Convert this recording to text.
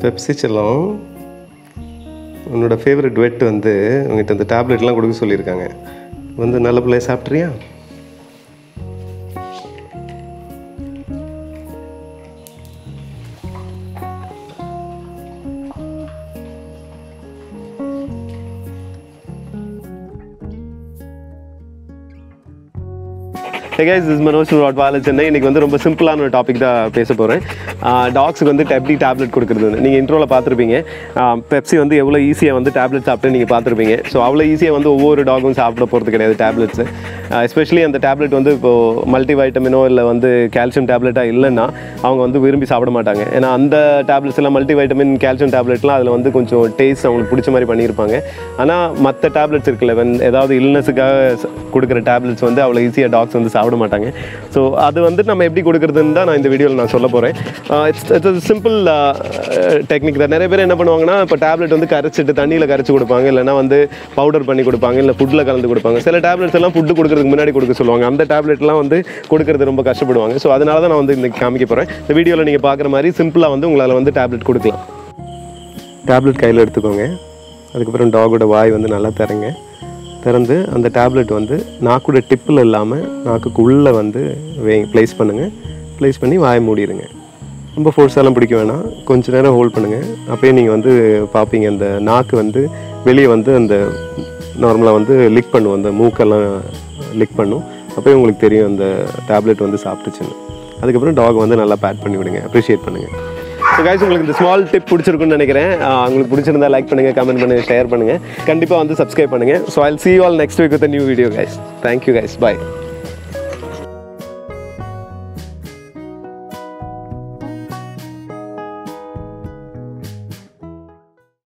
Pepsi செல்லம் உன்னோட favourite வெட் வந்து உங்ககிட்ட இந்த டேப்லெட்லாம் கொடுக்க சொல்லியிருக்காங்க வந்து நல்ல பிள்ளைய சாப்பிட்றியா ஹே கைஸ் இஸ் மனோஜ் வாட் வால சென்னை இன்னைக்கு வந்து ரொம்ப சிம்பிளான ஒரு டாபிக் தான் பேச போகிறேன் டாக்ஸுக்கு வந்து எப்படி டேப்லெட் கொடுக்குறது நீங்கள் இன்ட்ரோவில் பார்த்துருப்பீங்க பெப்சி வந்து எவ்வளோ ஈஸியாக வந்து டேப்லெட் சாப்பிட்டு நீங்கள் பார்த்துருப்பீங்க ஸோ அவ்வளோ ஈஸியாக வந்து ஒவ்வொரு டாகும் சாப்பிட போகிறது கிடையாது டேப்லெட்ஸு எஸ்பெஷலி அந்த டேப்லெட் வந்து இப்போது மல்டி வைட்டமினோ இல்லை வந்து கால்சியம் டேப்லெட்டாக இல்லைன்னா அவங்க வந்து விரும்பி சாப்பிட மாட்டாங்க ஏன்னா அந்த டேப்லெட்ஸ் எல்லாம் மல்டி வைட்டமின் கால்சியம் டேப்லெட்லாம் அதில் வந்து கொஞ்சம் டேஸ்ட் அவங்களுக்கு பிடிச்ச மாதிரி பண்ணியிருப்பாங்க ஆனால் மற்ற டேப்லெட்ஸ் இருக்குல்ல when ஏதாவது இல்னஸுக்காக கொடுக்குற டேப்லெட்ஸ் வந்து அவ்வளோ ஈஸியாக டாக்ஸ் வந்து சாப்பிட மாட்டாங்க ஸோ அது வந்து நம்ம எப்படி கொடுக்குறதுன்னு தான் நான் இந்த வீடியோவில் நான் சொல்ல போகிறேன் இட்ஸ் இட்ஸ் சிம்பிள் டெக்னிக் தான் நிறைய பேர் என்ன பண்ணுவாங்கன்னா இப்போ டேப்லெட் வந்து கரைச்சிட்டு தண்ணியில் கரைச்சி கொடுப்பாங்க இல்லைன்னா வந்து பவுடர் பண்ணி கொடுப்பாங்க இல்லை ஃபுட்டில் கலந்து கொடுப்பாங்க சில டேப்லெட்ஸ் எல்லாம் ஃபுட்டு கொடுக்கறதுக்கு முன்னாடி கொடுக்க சொல்லுவாங்க அந்த டேப்லெட்லாம் வந்து கொடுக்கறது ரொம்ப கஷ்டப்படுவாங்க ஸோ அதனால தான் நான் வந்து இந்த காமிக்க போகிறேன் இந்த வீடியோவில் நீங்கள் பார்க்குற மாதிரி சிம்பிளாக வந்து உங்களால் வந்து டேப்லெட் கொடுக்கலாம் டேப்லெட் கையில் எடுத்துக்கோங்க அதுக்கப்புறம் டாகோட வாய் வந்து நல்லா திறங்க திறந்து அந்த டேப்லெட் வந்து நாக்கோட டிப்பில் இல்லாமல் நாக்குக்கு உள்ளே வந்து வே ப்ளேஸ் பண்ணுங்கள் ப்ளேஸ் பண்ணி வாயை மூடிடுங்க ரொம்ப ஃபோர்ஸாலாம் பிடிக்க வேணாம் கொஞ்ச நேரம் ஹோல்ட் பண்ணுங்கள் அப்போயே நீங்கள் வந்து பார்ப்பீங்க அந்த நாக்கு வந்து வெளியே வந்து அந்த நார்மலாக வந்து லிக் பண்ணும் அந்த மூக்கெல்லாம் லிக் பண்ணும் அப்போயே உங்களுக்கு தெரியும் அந்த டேப்லெட் வந்து சாப்பிட்டுச்சுன்னு அதுக்கப்புறம் டாக் வந்து நல்லா பேட் பண்ணி விடுங்க அப்ரிஷியேட் பண்ணுங்கள் ஸோ கைஸ் உங்களுக்கு இந்த ஸ்மால் டிப் பிடிச்சிருக்குன்னு நினைக்கிறேன் ஆஹ் உங்களுக்கு பிடிச்சிருந்தா லைக் பண்ணுங்கள் கமெண்ட் பண்ணுங்கள் ஷேர் பண்ணுங்கள் கண்டிப்பாக வந்து சப்ஸ்கிரைப் பண்ணுங்கள் so I'll see you all next week with a new video guys thank you guys bye